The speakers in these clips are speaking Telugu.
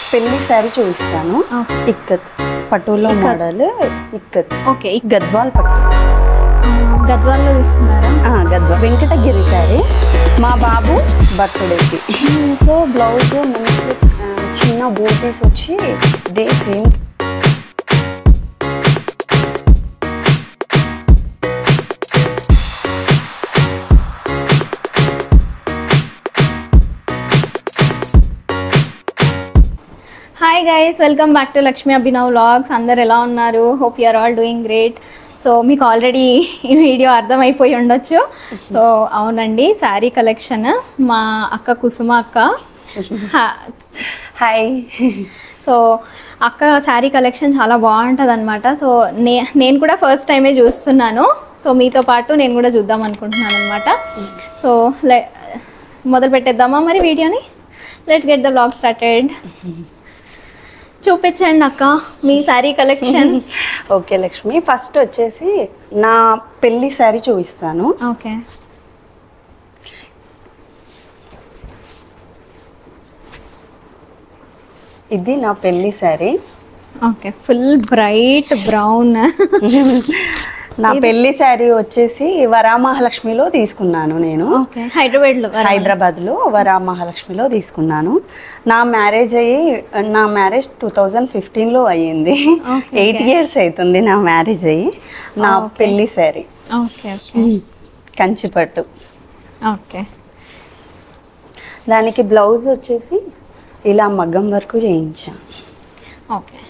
పెళ్లి శారీ చూపిస్తాను ఓకే. ఇక్కత్ పట్టులో మోడల్ ఇక్కత్ ఓకే ఇక్ గద్వాల్ పట్టు గద్వాల్లో తీసుకున్నారా ఆ, గద్వాల్ వెంకటగిరి శారీ మా బాబు బర్త్డేకి సో బ్లౌజ్ మనకి ఆ, చిన్న బూటీస్ వచ్చి ఇదే same hi guys welcome back to Lakshmi Abhinav vlogs అందరు ఎలా ఉన్నారు hope you're all doing great so మీకు ఆల్రెడీ ఈ వీడియో అర్థమైపోయి ఉండొచ్చు సో అవునండి శారీ కలెక్షన్ మా అక్క కుసుమ అక్క హా- హాయ్ సో అక్క శారీ కలెక్షన్ చాలా బాగుంటుంది అనమాట సో నే నేను కూడా ఫస్ట్ టైమే చూస్తున్నాను సో మీతో పాటు నేను కూడా చూద్దాం అనుకుంటున్నాను అనమాట సో లే మొదలు పెట్టేద్దామా మరి వీడియోని let's get the blog started చూపించండి అక్క మీ sari collection okay Lakshmi first వచ్చేసి నా పెళ్లి శారీ చూపిస్తాను ఓకే ఇది నా పెళ్లి sari okay full bright brown నా పెళ్లి శారీ వచ్చేసి వరామహాలక్ష్మిలో తీసుకున్నాను నేను ఓకే హైదరాబాద్లో హైదరాబాద్ లో వరామహాలక్ష్మిలో తీసుకున్నాను నా మ్యారేజ్ అయ్యి నా మ్యారేజ్ టూ థౌజండ్ ఫిఫ్టీన్ లో అయ్యింది Okay, ఎయిట్ ఇయర్స్ అవుతుంది నా మ్యారేజ్ అయ్యి నా Okay. పెళ్లి sari okay okay Kanchipattu okay దానికి బ్లౌజ్ వచ్చేసి ఇలా మగ్గం వరకు చేయించాను ఓకే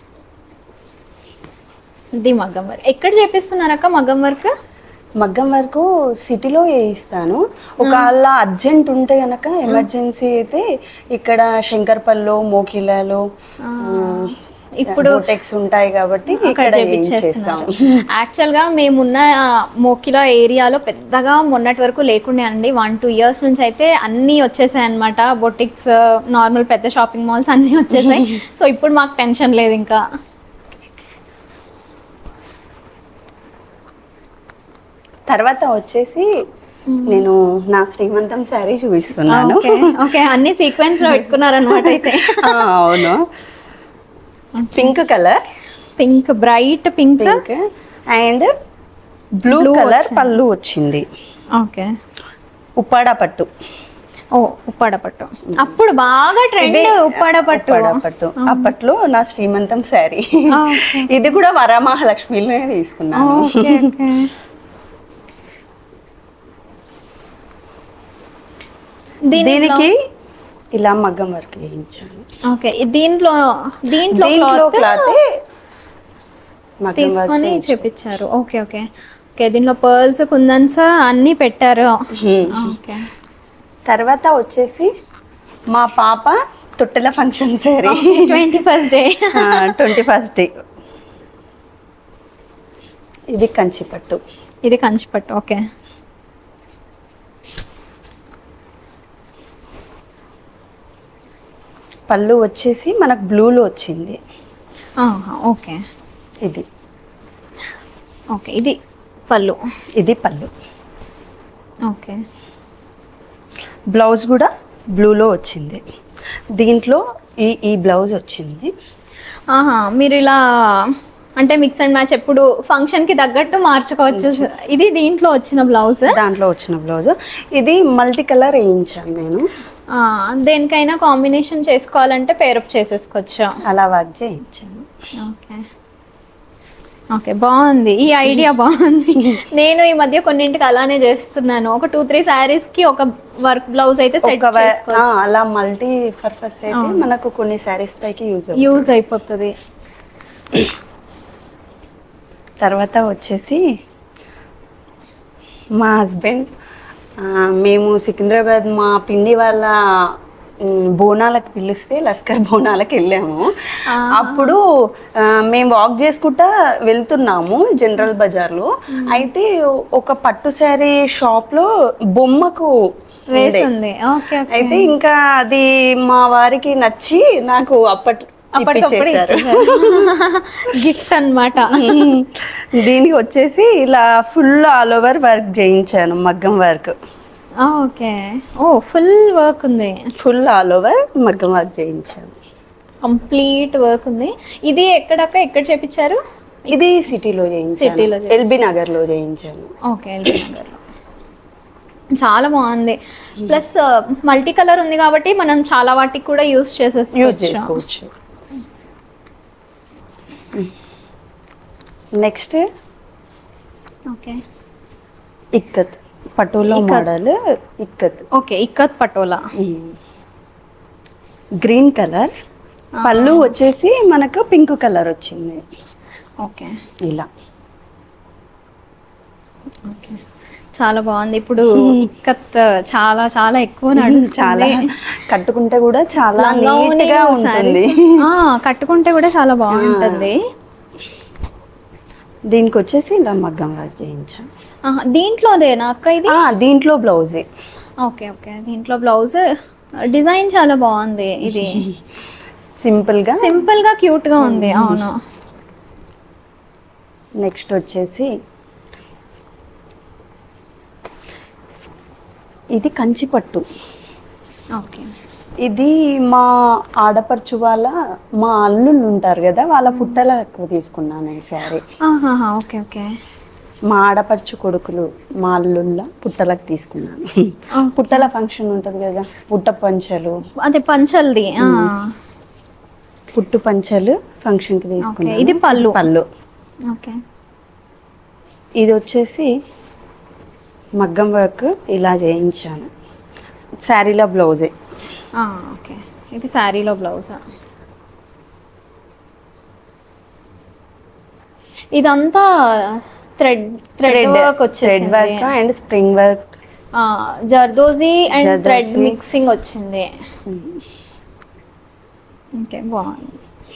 ఇది మగ్గం వర్క్ ఎక్కడ చేపిస్తున్నారక్క మగ్గం వర్క్ మగ్గం వరకు సిటీలో వేయిస్తాను ఒకవేళ అర్జెంట్ ఉంటే గనక ఎమర్జెన్సీ అయితే ఇక్కడ శంకర్పల్లిలో మోకిలాలో ఇప్పుడు టెక్స్ ఉంటాయి కాబట్టి అక్కడ ఇక్కడ చేపించేస్తున్నారు చేస్తాం యాక్చువల్గా మేమున్న మోకిలా ఏరియాలో పెద్దగా మొన్నటి వరకు లేకుండే అండి వన్ టూ ఇయర్స్ నుంచి అయితే అన్నీ వచ్చేసాయి అనమాట బొటిక్స్ నార్మల్ పెద్ద షాపింగ్ మాల్స్ అన్నీ వచ్చేసాయి సో ఇప్పుడు మాకు టెన్షన్ లేదు ఇంకా తర్వాత వచ్చేసి నేను నా శ్రీమంతం శారీ చూపిస్తున్నాను ఓకే ఓకే అన్ని సీక్వెన్స్ లో పెట్టుకున్నారనమాట అయితే ఆ, అవును pink colour pink bright pink pink and blue Blue colour వచ్చింది. పళ్ళు వచ్చింది ఓకే ఉప్పాడ పట్టు ఓ ఉప్పాడ పట్టు అప్పుడు బాగా ట్రెండ్ ఉప్పాడ పట్టు ఉప్పాడ పట్టు అప్పట్లో నా శ్రీమంతం శారీ ఆ, okay. ఇది కూడా వరమహాలక్ష్మిలోనే తీసుకున్నాను ఓకే ఓకే దీనికి ఇలా మగ్గం వర్క్ వేయించాను ఓకే దీంట్లో దీంట్లో దీంట్లో క్లాత్ క్లాత్ మగ్గం వర్క్ తీసుకొని వేయించాను. చేపించారు ఓకే ఓకే ఓకే దీంట్లో పర్ల్స్ కుందన్స్ అన్ని పెట్టారు హ్మ్. ఓకే తర్వాత వచ్చేసి మా పాప తొట్టెల function sari twenty first day twenty first day ఇది కంచిపట్టు ఇది కంచిపట్టు ఓకే పళ్ళు వచ్చేసి మనకు బ్లూలో వచ్చింది ఆహా, ఓకే ఇది ఓకే ఇది పళ్ళు ఇది పళ్ళు ఓకే బ్లౌజ్ కూడా బ్లూలో వచ్చింది దీంట్లో ఈ ఈ బ్లౌజ్ వచ్చింది ఆహా మీరు ఇలా అంటే మిక్స్ అండ్ మ్యాచ్ ఎప్పుడు ఫంక్షన్ కి తగ్గట్టు మార్చుకోవచ్చు ఇది దీంట్లో వచ్చిన బ్లౌజ్ దాంట్లో వచ్చిన బ్లౌజ్ ఇది మల్టీ కలర్ వేయించాను నేను దేనికైనా కాంబినేషన్ చేసుకోవాలంటే పేరప్ చేసేసుకోవచ్చు అలా వర్క్ చేయించాను ఓకే ఓకే బాగుంది ఈ ఐడియా బాగుంది నేను ఈ మధ్య కొన్నింటికి అలానే చేస్తున్నాను ఒక టూ త్రీ శారీస్ కి ఒక వర్క్ బ్లౌజ్ అయితే సెట్ ఒక వ- ఆ, చేసుకోవచ్చు అలా మల్టీ పర్పస్ అయితే మనకు కొన్ని శారీస్ పైకి యూజ్ యూజ్ అయిపోతుంది తర్వాత వచ్చేసి మా హస్బెండ్ మేము సికింద్రాబాద్ మా పిండి వాళ్ళ మ్, బోనాలకు పిలిస్తే లస్కర్ బోనాలకు వెళ్ళాము అప్పుడు ఆ, మేము వాక్ చేసుకుంటా వెళ్తున్నాము జనరల్ బజార్లో అయితే ఒక పట్టు శారీ షాప్లో బొమ్మకు ఉండే. వేసింది ఓకే ఓకే అయితే ఇంకా అది మా వారికి నచ్చి నాకు అప్పట్ అప్పటికప్పుడు ఇప్పించేశారు. గిఫ్ట్ అన్నమాట దీనికి వచ్చేసి ఇలా ఫుల్ ఆల్ ఓవర్ వర్క్ చేయించాను మగ్గం వర్క్ ఓకే ఓ ఫుల్ వర్క్ ఉంది ఫుల్ ఆల్ ఓవర్ మగ్గం వర్క్ చేయించాను కంప్లీట్ వర్క్ ఉంది ఇది ఎక్కడక్క ఎక్కడ చేపించారు ఇది సిటీలో చేయించాను సిటీలో చేయించాను. ఎల్బీ నగర్ లో చేయించాను ఓకే ఎల్బీ నగర్లో చాలా బాగుంది ప్లస్ మల్టీ కలర్ ఉంది కాబట్టి మనం చాలా వాటికి కూడా యూస్ యూజ్ చేసేసుకోవచ్చు చేసుకోవచ్చు next okay ikat Patola ikat. Model ikat okay ikat Patola green colour పళ్ళు వచ్చేసి మనకు పింక్ కలర్ వచ్చింది ఓకే ఇలా ఓకే చాలా బాగుంది ఇప్పుడు ఇక్కత్ చాలా చాలా ఎక్కువ నడుస్తుంది చాలా కట్టుకుంటే కూడా చాలా లంగావోణీలు, నీట్ గా ఉంటుంది sarees. ఆ, కట్టుకుంటే కూడా చాలా బాగుంటుంది దీనికి వచ్చేసి ఇలా మగ్గం వర్క్ చేయించాను ఆహా, దీంట్లోదేనా అక్క ఇది ఆ, దీంట్లో బ్లౌజే ఓకే ఓకే దీంట్లో బ్లౌజ్ డిజైన్ చాలా బాగుంది ఇది సింపుల్ గా సింపుల్ గా క్యూట్ గా ఉంది అవును నెక్స్ట్ వచ్చేసి ఇది కంచి పట్టు ఓకే ఇది మా ఆడపడుచు వాళ్ళ మా అల్లుళ్ళు ఉంటారు కదా వాళ్ళ పుట్టల ఎక్కువ తీసుకున్నాను ఈ శారీ ఆహాహా, ఓకే ఓకే మా ఆడపడుచు కొడుకులు మా అల్లుళ్ళ పుట్టలకు తీసుకున్నాను పుట్టల ఫంక్షన్ ఉంటుంది కదా పుట్ట పంచలు అదే పంచల్ది ఆ. పుట్టు పంచలు ఫంక్షన్కి ఓకే తీసుకున్నాను ఇది పళ్ళు పళ్ళు ఓకే ఇది వచ్చేసి మగ్గం వర్క్ ఇలా చేయించాను శారీలో బ్లౌజే ఆ, ఓకే ఇది శారీలో బ్లౌజ్ ఇదంతా థ్రెడ్ థ్రెడ్ వర్క్ థ్రెడ్ వచ్చేసింది వర్క్ అండ్ స్ప్రింగ్ వర్క్ ఆ, zardozi and thread zardozi. Mixing వచ్చింది ఓకే బాగుంది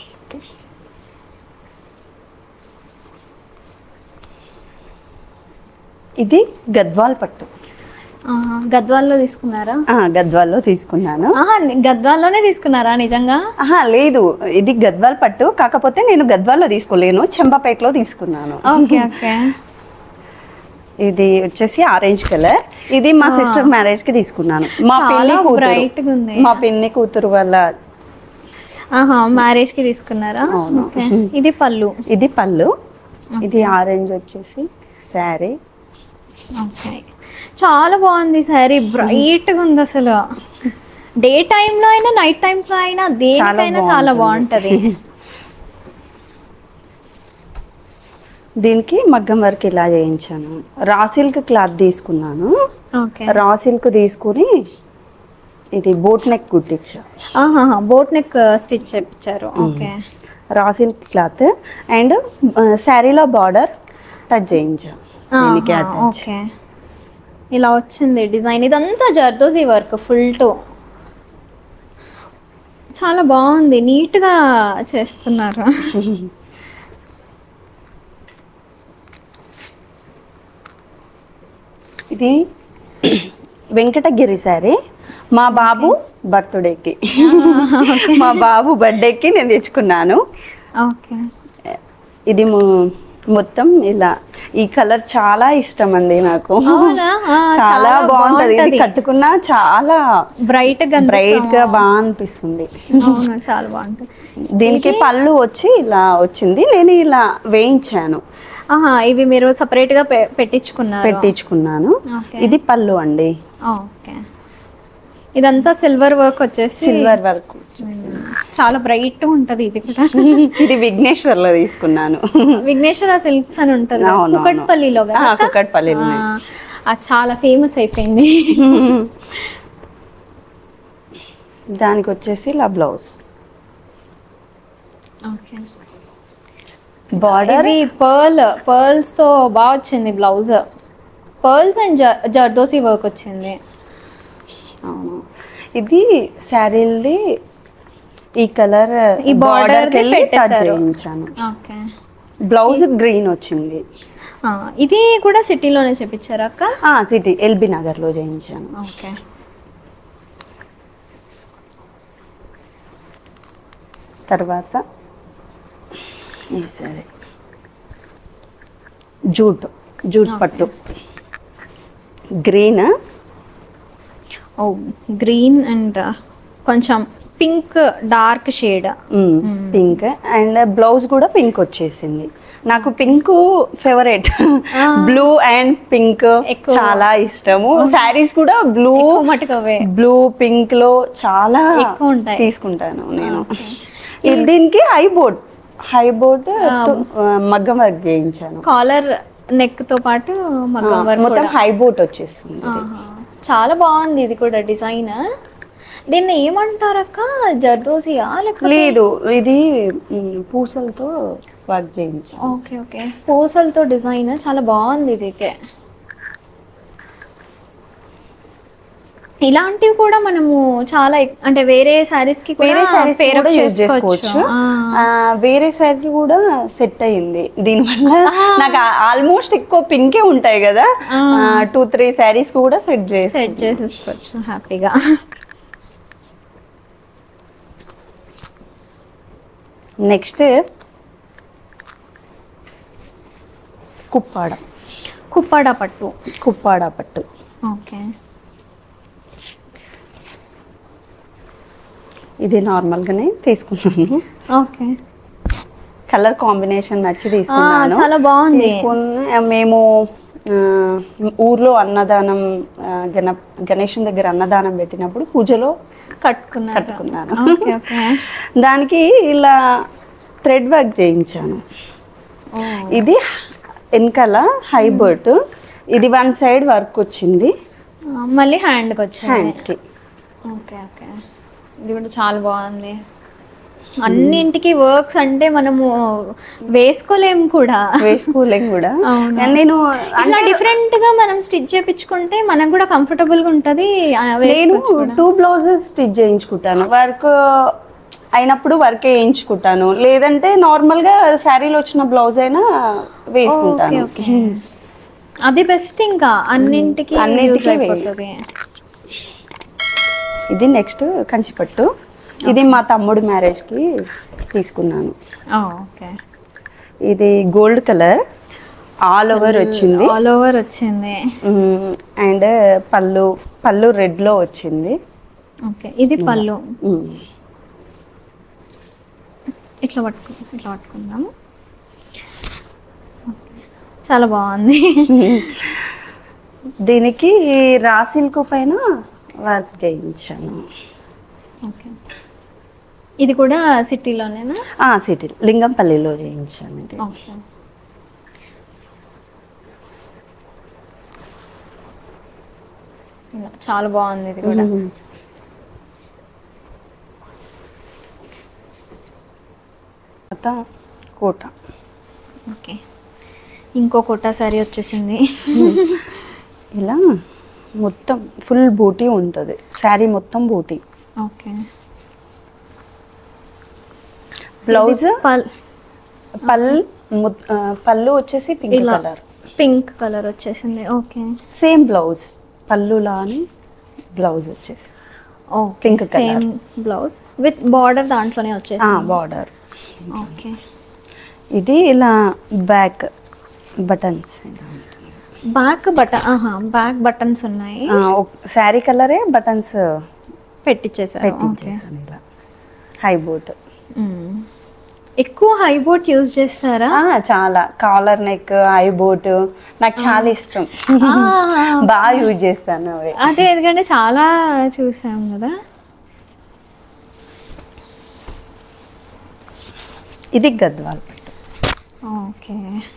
ఇది గద్వాల్ పట్టు ఆ, గద్వాల్లో తీసుకున్నారా ఆ, గద్వాల్లో తీసుకున్నాను ఆహా గద్వాల్లోనే తీసుకున్నారా నిజంగా ఆహా లేదు ఇది గద్వాల్ పట్టు కాకపోతే నేను గద్వాల్లో తీసుకోలేను చెంపాపేటలో తీసుకున్నాను ఓకే ఓకే ఇది వచ్చేసి ఆరెంజ్ కలర్ ఇది మా సిస్టర్ మ్యారేజ్ కి తీసుకున్నాను మా చాలా పిన్ని bright గా ఉంది. కూతురు మా పిన్ని కూతురు వాళ్ళ ఆహా మ్యారేజ్ కి తీసుకున్నారా అవును. ఓకే ఇది పళ్ళు ఇది పళ్ళు ఇది ఆరెంజ్ వచ్చేసి శారీ ఓకే చాలా బాగుంది శారీ బ్రైట్ గా ఉంది అసలు డే లో అయినా నైట్ టైమ్స్ లో అయినా దేనికైనా చాలా బాగుంటది దీనికి మగ్గం వర్క్ ఇలా చేయించాను రా సిల్క్ క్లాత్ తీసుకున్నాను ఓకే రా సిల్క్ తీసుకుని ఇది బోట్ నెక్ కుట్టించా ఆహాహా బోట్ నెక్ స్టిచ్ చేపించారు okay raw silk cloth and శారీలో బార్డర్ టచ్ చేయించా దీనికి ఆహా, attach. ఓకే ఇలా వచ్చింది డిజైన్ ఇదంతా జర్దోజీ వర్క్ ఫుల్ టు చాలా బాగుంది నీట్గా చేస్తున్నారు ఇది వెంకటగిరి శారీ మా బాబు బర్త్డేకి మా బాబు బర్త్డేకి నేను తెచ్చుకున్నాను ఓకే ఇది మొ- మొత్తం ఇలా ఈ కలర్ చాలా ఇష్టం అండి నాకు అవునా? ఆ, చాలా చాలా బాగుంటది ఇది బాగుంటది. కట్టుకున్నా చాలా బ్రైట్ గా బ్రైట్ గా బాగా అనిపిస్తుంది అవును చాలా బాగుంటుంది దీనికి పళ్ళు వచ్చి ఇలా వచ్చింది నేను ఇలా వేయించాను ఆహా ఇవి మీరు సపరేట్ గా పె- పెట్టించుకున్నారు పెట్టించుకున్నాను ఓకే. ఇది పళ్ళు అండి ఓకే ఇదంతా సిల్వర్ వర్క్ వచ్చేసి సిల్వర్ వర్క్ చాలా బ్రైట్ ఉంటది ఇది కూడా ఇది విఘ్నేశ్వర్ లో తీసుకున్నాను విఘ్నేశ్వర సిల్క్స్ అని ఉంటది అవును, అవును. కుకట్పల్లిలో కదా ఆ, అక్క? కుకట్పల్లిలో. ఆ, అది చాలా ఫేమస్ అయిపోయింది దానికి వచ్చేసి ఇలా బ్లౌజ్ ఓకే బార్డర్ ఇవి పర్ల్ పర్ల్స్ తో బాగా వచ్చింది blouse pearls and zardosi work వచ్చింది అవును ఇది శారీల్ది ఈ కలర్ ఈ border బార్డర్ ది వెళ్ళి టచ్ పెట్టేశారు. చేయించాను ఓకే బ్లౌజ్ గ్రీన్ వచ్చింది ఇది కూడా సిటీలోనే చెప్పించారా అక్క ఆ సిటీ ఎల్బీ నగర్ లో చేయించాను ఓకే తర్వాత ఈ సరే జూట్ జూట్ పట్టు గ్రీన్ ఓ గ్రీన్ అండ్ కొంచెం pink dark shade pink and blouse కూడా పింక్ వచ్చేసింది నాకు pink favourite blue and pink ఎక్కువ. చాలా ఇష్టము శారీస్ కూడా బ్లూ మటుకు అవే బ్లూ పింక్ లో చాలా ఎక్కువ ఉంటాయి. తీసుకుంటాను నేను ఇది- దీనికి హై బోట్ హై బోట్ మగ్గం వర్క్ చేయించాను కాలర్ నెక్ తో పాటు మగ్గం ఆ, వర్క్ మొత్తం హై బోట్ వచ్చేస్తుంది ఇది. ఆహా. చాలా బాగుంది ఇది కూడా డిజైన్ దీన్ని ఏమంటారక్క జర్దోసియా లేకపోతే లేదు ఇది మ్, పూసలతో వర్క్ చేయించాను ఓకే ఓకే పూసలతో డిజైన్ చాలా బాగుంది ఇది అయితే ఇలాంటివి కూడా మనము చాలా ఎక్- అంటే వేరే సారీస్ కి కూడా వేరే సారీస్ pair up కూడా యూజ్ చేసుకోవచ్చు ఆ. ఆ, వేరే సారీ కూడా సెట్ అయ్యింది దీనివల్ల నాకు ఆల్మోస్ట్ ఎక్కువ పింకే ఉంటాయి కదా టూ త్రీ శారీస్ కూడా సెట్ చేసి సెట్ చేసేసుకోవచ్చు హ్యాపీగా నెక్స్ట్ కుప్పాడ కుప్పాడ పట్టు కుప్పాడ పట్టు ఓకే ఇది నార్మల్గానే తీసుకున్నాను ఓకే కలర్ కాంబినేషన్ నచ్చి తీసుకున్నాను చాలా బాగుంది తీసుకుని మేము ఆ, ఊర్లో అన్నదానం ఆ, గణ గణేశం దగ్గర అన్నదానం పెట్టినప్పుడు పూజలో కట్టుకున్నారు కట్టుకున్నాను ఓకే ఓకే దానికి ఇలా థ్రెడ్ వర్క్ చేయించాను ఇది వెనకాల హైబర్ట్ ఇది వన్ సైడ్ వర్క్ వచ్చింది మళ్ళీ హ్యాండ్కి వచ్చింది హ్యాండ్స్కి ఓకే ఓకే ఇది కూడా చాలా బాగుంది అన్నింటికి వర్క్స్ అంటే మనము వేసుకోలేము కూడా వేసుకోలేం కూడా అవును. నేను అట్లా డిఫరెంట్ గా మనం స్టిచ్ చేపించుకుంటే మనకు కూడా కంఫర్టబుల్ గా ఉంటది ఆ, నేను వేసుకోవచ్చు కూడా. టూ బ్లౌజెస్ స్టిచ్ చేయించుకుంటాను వర్క్ అయినప్పుడు వర్క్ వేయించుకుంటాను లేదంటే నార్మల్ గా శారీలో వచ్చిన బ్లౌజ్ అయినా వేసుకుంటాను ఓకే, ఓకే. అది బెస్ట్ ఇంకా అన్నింటికి అన్నింటికి use వే- అయిపోతది. ఇది నెక్స్ట్ కంచిపట్టు ఇది మా తమ్ముడు మ్యారేజ్ కి తీసుకున్నాను ఆ, ఓకే ఇది గోల్డ్ కలర్ ఆల్ ఓవర్ వచ్చింది ఆల్ ఓవర్ వచ్చింది అండ్ పళ్ళు పళ్ళు రెడ్ లో వచ్చింది ఓకే ఇది పళ్ళు మ్మ్. ఇట్లా పట్టుకు ఇట్లా పట్టుకుందాము ఓకే. చాలా బాగుంది దీనికి రా సిల్క్ పైన వర్క్ చేయించాను ఓకే ఇది కూడా సిటీలోనేనా ఆ సిటీ లింగంపల్లిలో చేయించాను ఇది ఓకే ఇలా చాలా బాగుంది ఇది కూడా మ్మ్. తర్వాత కోట ఓకే ఇంకో కోటా సారీ వచ్చేసింది ఇలా మొత్తం ఫుల్ బూటీ ఉంటుంది శారీ మొత్తం బూటీ ఓకే బ్లౌజ్ పల్ పల్ ము- ఆ, పళ్ళు వచ్చేసి పింక్ ఇలా కలర్ పింక్ కలర్ వచ్చేసింది ఓకే సేమ్ బ్లౌజ్ పళ్ళులా అని బ్లౌజ్ వచ్చేసి okay pink colour same blouse with border దాంట్లోనే వచ్చేసింది బార్డర్ ఓకే ఇది ఇలా బ్యాక్ బటన్స్ బ్యాక్ బటన్ ఆహా బ్యాక్ బటన్స్ ఉన్నాయి శారీ కలరే బటన్స్ పెట్టించేసారు ఓకే పెట్టించేసాను ఇలా హై బోట్ మ్మ్. ఎక్కువ హై బోట్ యూజ్ చేస్తారా చాలా కాలర్ నెక్ హై బోట్ నాకు చాలా ఇష్టం ఆ, బాగా యూజ్ చేస్తాను అవి అదే ఎందుకంటే చాలా చూసాం కదా ఇది గద్వాల్ పట్టు ఓకే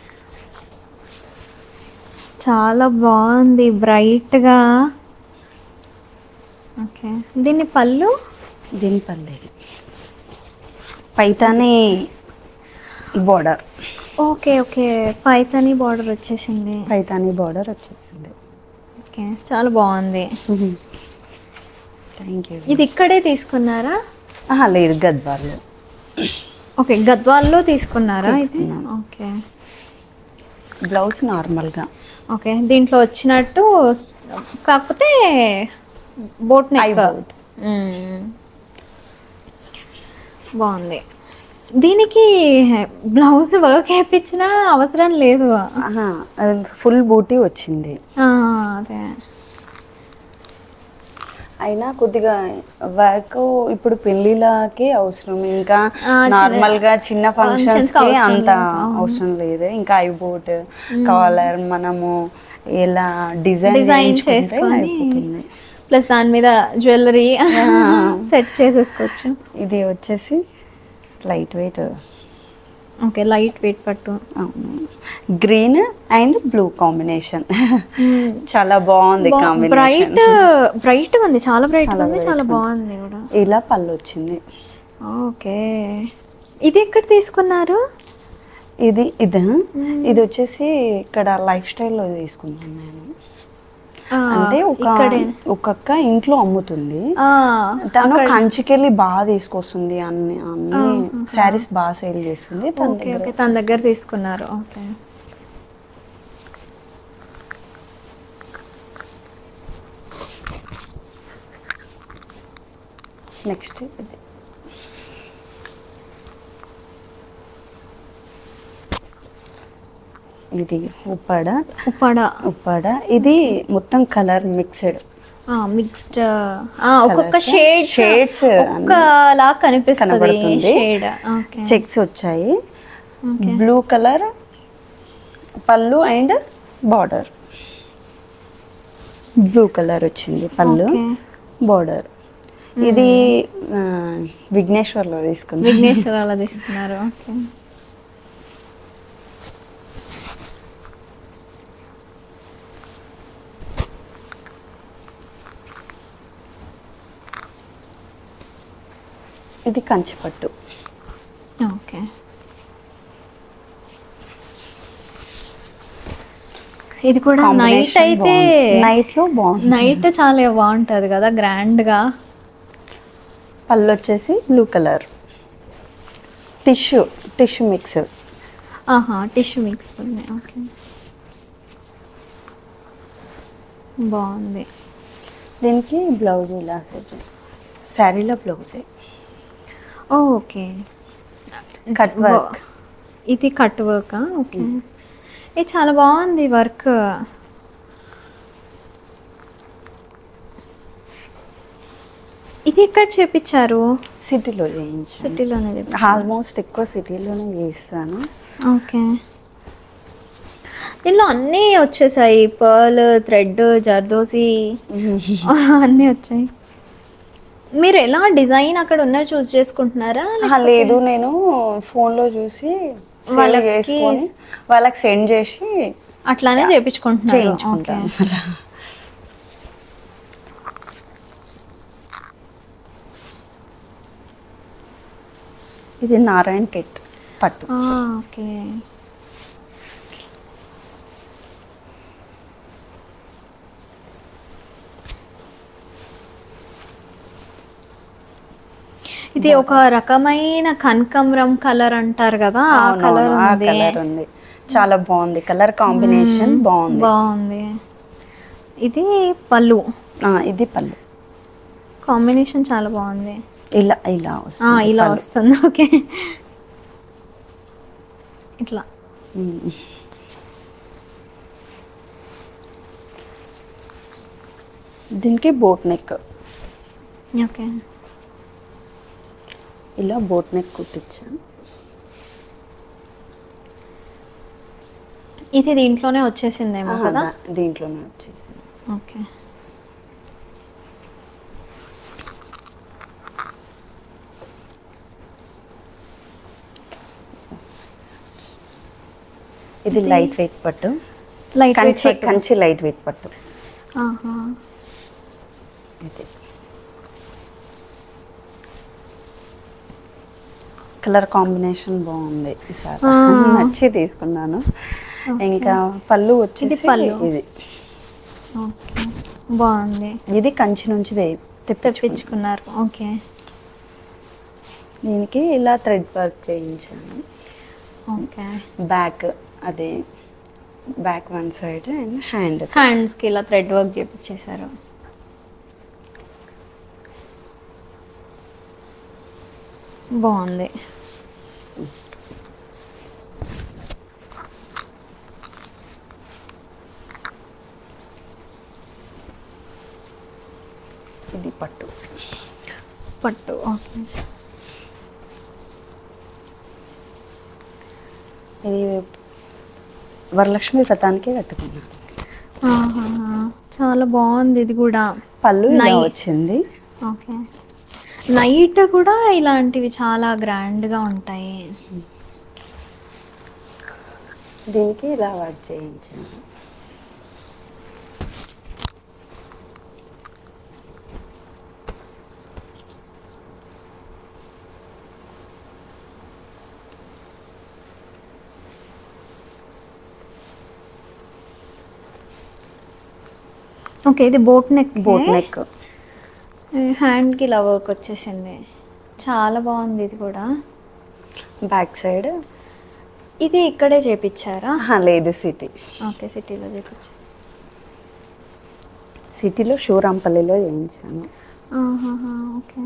చాలా బాగుంది బ్రైట్గా ఓకే దీని పళ్ళు దీని పల్లె Paithani border okay okay Paithani border వచ్చేసింది పైతాని బోర్డర్ వచ్చేసింది ఓకే చాలా బాగుంది థ్యాంక్ యూ ఇది ఇక్కడే తీసుకున్నారా లేదు గద్వాల్లో ఓకే గద్వాల్లో తీసుకున్నారా ఇది తీసుకున్నాను. ఓకే బ్లౌజ్ నార్మల్గా ఓకే దీంట్లో వచ్చినట్టు స్- కాకపోతే బోట్ Eye నెక్ boat. బాగుంది దీనికి బ్లౌజ్ వర్క్ వేయించిన అవసరం లేదు ఫుల్ బూటీ వచ్చింది ఆ, అదే అయినా కొద్దిగా వర్క్ ఇప్పుడు పెళ్ళిళ్ళకి అవసరం ఇంకా ఆ, చిన్న- నార్మల్ గా చిన్న functions ఫంక్షన్స్ కి కి అవసరం అంత లేదు. అవును. అవసరం లేదు ఇంకా ఐబోట్ కాలర్ మనము ఎలా డిజైన్ డిజైన్ చేసుకుంటే చేసుకొని అయిపోతుంది ప్లస్ దాని మీద జ్యువెలరీ సెట్ చేసేసుకోవచ్చు ఇది వచ్చేసి light weight okay light weight పట్టు గ్రీన్ అండ్ బ్లూ కాంబినేషన్ చాలా బాగుంది కాంబినేషన్ బ్రైట్ బ్రైట్ ఉంది చాలా బ్రైట్ చాలా ఉంది bright చాలా ఉంది. బాగుంది కూడా ఇలా పళ్ళు వచ్చింది ఓకే ఇది ఎక్కడ తీసుకున్నారు ఇది ఇది ఇది వచ్చేసి ఇక్కడ లైఫ్ స్టైల్లో తీసుకున్నాను నేను ఆ, అంటే ఒక ఇక్కడే ఒక్కొక్క ఇంట్లో అమ్ముతుంది ఆ, తను కంచికెళ్ళి బాగా తీసుకొస్తుంది అన్ని అన్ని శారీస్ బాగా సేల్ చేస్తుంది తన ఓకే దగ్గర ఓకే తన దగ్గర తీసుకున్నారు ఓకే నెక్స్ట్ ఇది ఇది ఉప్పాడ ఉప్పాడ ఉప్పాడ ఇది మొత్తం కలర్ మిక్స్డ్ మిక్స్డ్ ఒక్కొక్క Colours, షేడ్ shades ఒక్క లా కనిపిస్తుంది కనబడుతుంది. షేడ్ ఓకే చెక్స్ వచ్చాయి ఓకే బ్లూ కలర్ పళ్ళు అండ్ బార్డర్ బ్లూ కలర్ వచ్చింది పళ్ళు ఓకే. బార్డర్ ఇది ఆ, విఘ్నేశ్వర్లో తీసుకుంది విఘ్నేశ్వర అలా తీసుకున్నారు ఓకే ఇది కంచిపట్టు ఓకే ఇది కూడా నైట్ అయితే నైట్ లో బాగుంది నైట్ చాలా బాగుంటది కదా గ్రాండ్ గా పళ్ళు వచ్చేసి blue colour tissue tissue mix ఆహా టిష్యూ మిక్స్డ్ ఉన్నాయి ఓకే బాగుంది దీనికి బ్లౌజ్ ఇలా శారీలో బ్లౌజే ఓకే కట్ వర్క్ ఇది కట్ వర్క్ ఓకే ఇది చాలా బాగుంది వర్క్ ఇది ఎక్కడ చేపించారు సిటీలో చేయించాను సిటీలోనే ఆల్మోస్ట్ ఎక్కువ సిటీలోనే చేస్తాను ఓకే దీనిలో అన్నీ వచ్చేసాయి పర్ల్ థ్రెడ్ జర్దోసి అన్నీ వచ్చాయి మీరు ఎలా డిజైన్ అక్కడ ఉన్న చూస్ చేసుకుంటున్నారా ఆహా, లేదు నేను ఫోన్ లో చూసి save వాళ్ళకి- చేసుకొని వాళ్ళకి సెండ్ చేసి అట్లానే చేపించుకుంటున్నారు చేయించుకుంటాను ఓకే. ఇది నారాయణ పెట్ పట్టు ఆ, ఓకే ఇది ఒక రకమైన కనకంబరం కలర్ అంటారు కదా ఆ అవునవును, కలర్ ఆ ఉంది కలర్ ఉంది చాలా బాగుంది కలర్ కాంబినేషన్ బాగుంది బాగుంది ఇది పళ్ళు ఆ, ఇది పళ్ళు కాంబినేషన్ చాలా బాగుంది ఇలా ఇలా ఆ, వస్తుంది ఇలా పళ్ళు. వస్తుంది ఓకే ఇట్లా ఉమ్. దీనికి బోట్ నెక్ ఓకే ఇలా బోట్ నెక్ కుట్టించాను ఇది దీంట్లోనే వచ్చేసిందేమో ఆ, కదా దా- దీంట్లోనే వచ్చేసి ఓకే ఇది లైట్ వెయిట్ పట్టు light Kanchi Kanchi light weight పట్టు ఆహా ఇది కలర్ కాంబినేషన్ బాగుంది చాలా ఆ. నచ్చి తీసుకున్నాను ఇంకా పళ్ళు వచ్చేసి పళ్ళు. ఇది ఓకే బాగుంది ఇది కంచి నుంచి తే- తెప్పించుకున్నా. తెప్పించుకున్నారు ఓకే దీనికి ఇలా థ్రెడ్ వర్క్ చేయించాను ఓకే బ్యాక్ అదే back one side and hand హ్యాండ్స్కి ఇలా థ్రెడ్ వర్క్ చేపించేశారు బాగుంది ఇది పట్టు ఓకే ఇది వరలక్ష్మి వ్రతానికి కట్టుకున్నాను ఆహాహా. చాలా బాగుంది ఇది కూడా పళ్ళు ఇలా నై- వచ్చింది ఓకే నైట్ కూడా ఇలాంటివి చాలా గ్రాండ్గా ఉంటాయి దీనికి ఇలా వర్క్ చేయించాను ఓకే ఇది బోట్ నెక్ బోట్ నెక్ హ్యాండ్కి ఇలా వర్క్ వచ్చేసింది చాలా బాగుంది ఇది కూడా బ్యాక్ సైడ్ ఇది ఇక్కడే చేపించారా లేదు సిటీ ఓకే సిటీలో చేపించారు సిటీలో షూరాంపల్లిలో చేయించాను ఆహాహా, ఓకే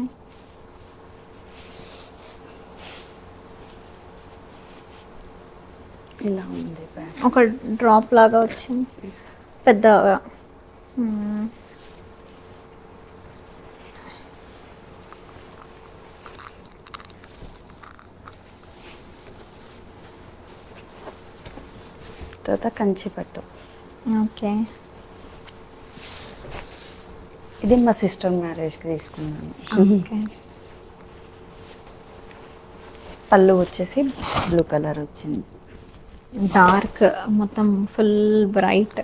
ఇలా ఉంది బ్యాక్ ఒక డ్రాప్ లాగా వచ్చింది పెద్దగా మ్మ్. తర్వాత కంచి పట్టు ఓకే ఇది మా సిస్టర్ మ్యారేజ్కి తీసుకున్నాను ఓకే పళ్ళు వచ్చేసి బ్లూ కలర్ వచ్చింది డార్క్ మొత్తం ఫుల్ బ్రైట్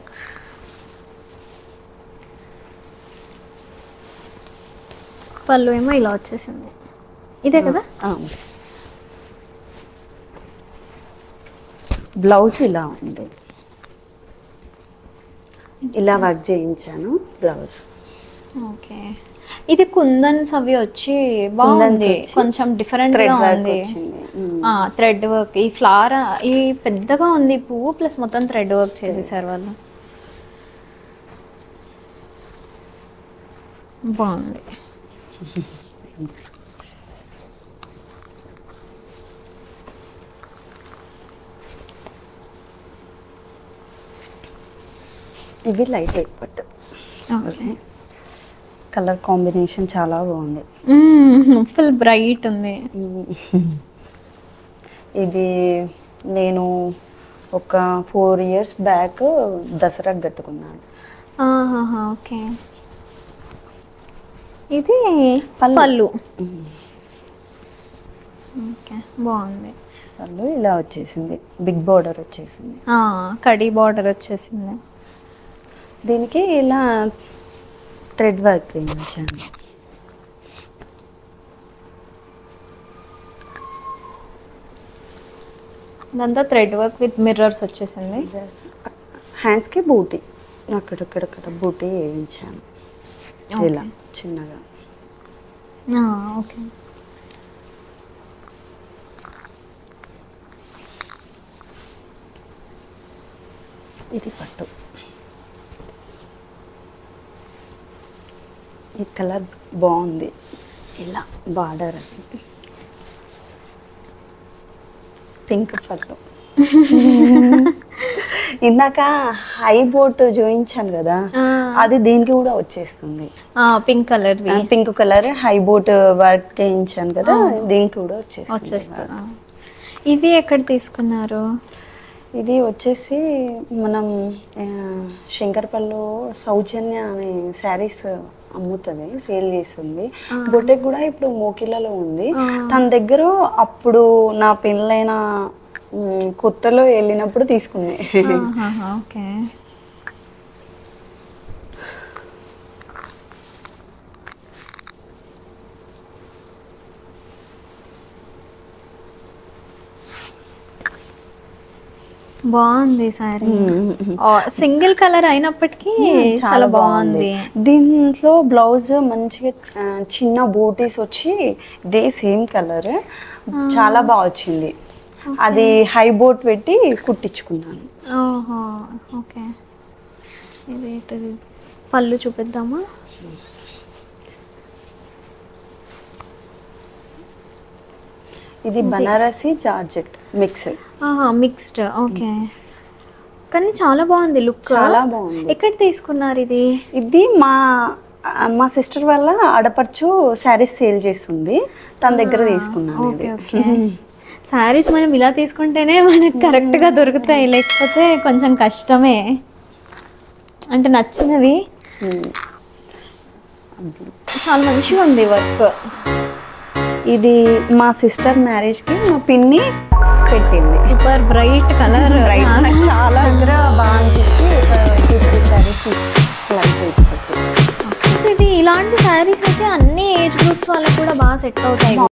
పళ్ళు ఏమో ఇలా వచ్చేసింది ఇదే కదా బ్లౌజ్ ఇలా ఉంది ఇలా వర్క్ చేయించాను బ్లౌజ్ ఓకే ఇది కుందన్స్ అవి వచ్చి బాగుంది వచ్చి కొంచెం డిఫరెంట్ థ్రెడ్ గా వర్క్ ఉంది వచ్చింది ఉమ్. థ్రెడ్ వర్క్ ఈ ఫ్లవర్ ఈ పెద్దగా ఉంది పువ్వు ప్లస్ మొత్తం థ్రెడ్ వర్క్ చేసేసారు వాళ్ళు బాగుంది ఇవి లైట్ వెయిట్ పట్టు ఓకే కలర్ కాంబినేషన్ చాలా బాగుంది ఫుల్ బ్రైట్ ఉంది ఇది నేను ఒక ఫోర్ ఇయర్స్ బ్యాక్ దసరాకు కట్టుకున్నాను ఆహాహా, ఓకే ఇది పళ్ళు. పళ్ళు ఓకే బాగుంది వాళ్ళు ఇలా వచ్చేసింది బిగ్ బార్డర్ వచ్చేసింది ఆ, కడీ బార్డర్ వచ్చేసింది దీనికి ఇలా థ్రెడ్ వర్క్ వేయించాను ఇదంతా థ్రెడ్ వర్క్ విత్ మిర్రర్స్ వచ్చేసింది హ్యాండ్స్కి బూటీ అక్కడక్కడక్కడ బూటీ వేయించాను Okay. ఇలా చిన్నగా ఆ, ఓకే ఇది పట్టు ఈ కలర్ బాగుంది ఇలా బార్డర్ అది పింక్ పట్టు ఇందాక హై బోట్ చూపించాను కదా అది దీనికి కూడా వచ్చేస్తుంది pink colour pink colour high boat work వేయించాను కదా దీనికి కూడా వచ్చేస్తుంది వచ్చేస్తా ఇది ఎక్కడ తీసుకున్నారు ఇది వచ్చేసి మనం ఆ, శంకర్పల్లిలో సౌజన్య అనే శారీస్ అమ్ముతుంది సేల్ చేస్తుంది బొటెక్ కూడా ఇప్పుడు మోకిలలో ఉంది ఆ. తన దగ్గర అప్పుడు నా పెళ్ళైన మ్, కొత్తలో వెళ్ళినప్పుడు తీసుకుంది ఆహాహా, ఓకే బాగుంది సారీ సింగిల్ కలర్ అయినప్పటికీ చాలా బాగుంది దీంట్లో బ్లౌజ్ మంచిగా ఆ, చిన్న బూటీస్ వచ్చి ఇదే సేమ్ కలర్ చాలా బాగా వచ్చింది అది హై బోట్ పెట్టి కుట్టించుకున్నాను ఓహో ఓకే ఇది ఏంటిది? పళ్ళు చూపిద్దామా ఇది బనారసి జార్జెట్ మిక్స్ ఆహా మిక్స్డ్ ఓకే కానీ చాలా బాగుంది లుక్ చాలా బాగుంది ఎక్కడ తీసుకున్నారు ఇది ఇది మా ఆ, మా సిస్టర్ వల్ల ఆడపడుచు శారీస్ సేల్ చేస్తుంది తన దగ్గర తీసుకున్నాను ఇది ఓకే ఓకే శారీస్ మనం ఇలా తీసుకుంటేనే మనకి కరెక్ట్గా దొరుకుతాయి లేకపోతే కొంచెం కష్టమే అంటే నచ్చినవి ఉమ్. చాలా మంచిగా ఉంది వర్క్ ఇది మా సిస్టర్ మ్యారేజ్కి మా పిన్ని పెట్టింది సూపర్ బ్రైట్ కలర్ రైట్ నాకు చాలా దగ్గర బాగా అనిపించి టూ త్రీ శారీస్ లైట్ అయిపోతుంది ఇది ఇలాంటి శారీస్ అయితే అన్ని ఏజ్ గ్రూప్స్ వాళ్ళకి కూడా బాగా సెట్ అవుతాయి